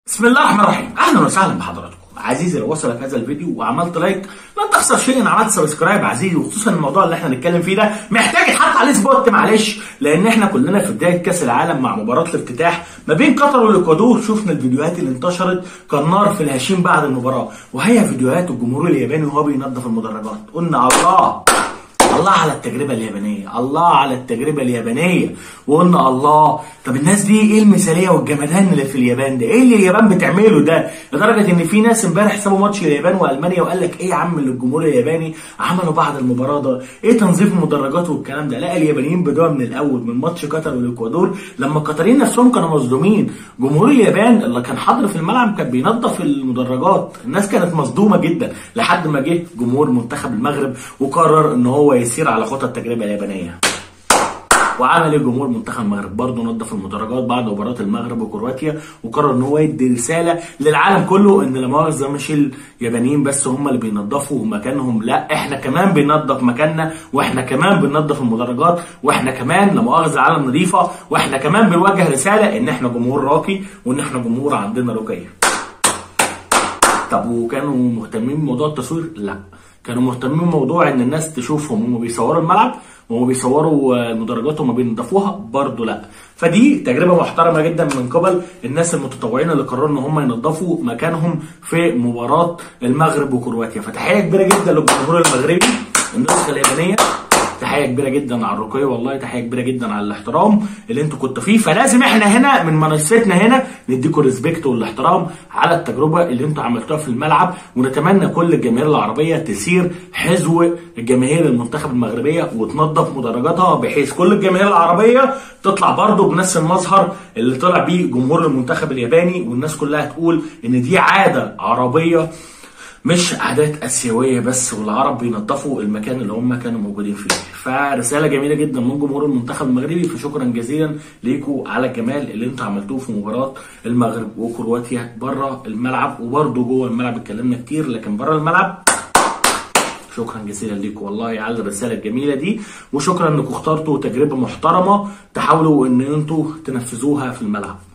بسم الله الرحمن الرحيم اهلا وسهلا بحضراتكم عزيزي لو وصلك هذا الفيديو وعملت لايك لن تخسر شيئا عملت سبسكرايب عزيزي وخصوصا الموضوع اللي احنا هنتكلم فيه ده محتاج يتحط عليه سبوت معلش لان احنا كلنا في بدايه كاس العالم مع مباراه الافتتاح ما بين قطر والاكوادور شفنا الفيديوهات اللي انتشرت كالنار في الهشيم بعد المباراه وهي فيديوهات الجمهور الياباني وهو بينظف المدرجات قلنا الله الله على التجربه اليابانيه الله على التجربه اليابانيه وقلنا الله طب الناس دي ايه المثاليه والجمدان اللي في اليابان ده ايه اللي اليابان بتعمله ده لدرجه ان في ناس امبارح سابوا ماتش اليابان والمانيا وقال لك ايه يا عم اللي الجمهور الياباني عملوا بعد المباراه ده ايه تنظيف المدرجات والكلام ده لا اليابانيين بدوا من الاول من ماتش قطر والاكوادور لما القطريين نفسهم كانوا مظلومين جمهور اليابان اللي كان حاضر في الملعب كان بينظف المدرجات الناس كانت مصدومه جدا لحد ما جه جمهور منتخب المغرب وقرر ان هو يسير على خطى التجربه اليابانيه وعمل ايه جمهور منتخب المغرب برضه نظف المدرجات بعد مباراه المغرب وكرواتيا وقرر ان هو يدي رساله للعالم كله ان لا مؤاخذه مش اليابانيين بس هم اللي بينظفوا مكانهم لا احنا كمان بننظف مكاننا واحنا كمان بننظف المدرجات واحنا كمان لا مؤاخذه عالم نظيفه واحنا كمان بنوجه رساله ان احنا جمهور راقي وان احنا جمهور عندنا رقيه طب وكانوا مهتمين بموضوع التصوير؟ لا كانوا مهتمين بموضوع ان الناس تشوفهم هم بيصوروا الملعب وهم بيصوروا المدرجات وهم بينضفوها برضه لا فدي تجربه محترمه جدا من قبل الناس المتطوعين اللي قرروا ان هم ينظفوا مكانهم في مباراه المغرب وكرواتيا فتحيه كبيره جدا للجمهور المغربي النسخه اليابانيه تحيه كبيره جدا على الرقي والله تحيه كبيره جدا على الاحترام اللي انتوا كنتوا فيه فلازم احنا هنا من منصتنا هنا نديكم ريسبكت والاحترام على التجربه اللي انتوا عملتوها في الملعب ونتمنى كل الجماهير العربيه تسير حذو الجماهير المنتخب المغربيه وتنظف مدرجاتها بحيث كل الجماهير العربيه تطلع برضه بنفس المظهر اللي طلع بيه جمهور المنتخب الياباني والناس كلها تقول ان دي عاده عربيه مش عادات اسيويه بس والعرب بينظفوا المكان اللي هم كانوا موجودين فيه فرساله جميله جدا من جمهور المنتخب المغربي فشكرا جزيلا ليكم على الجمال اللي انتوا عملتوه في مباراه المغرب وكرواتيا بره الملعب وبرده جوه الملعب اتكلمنا كتير لكن بره الملعب شكرا جزيلا ليكم والله على الرساله الجميله دي وشكرا انكم اخترتوا تجربه محترمه تحاولوا ان انتوا تنفذوها في الملعب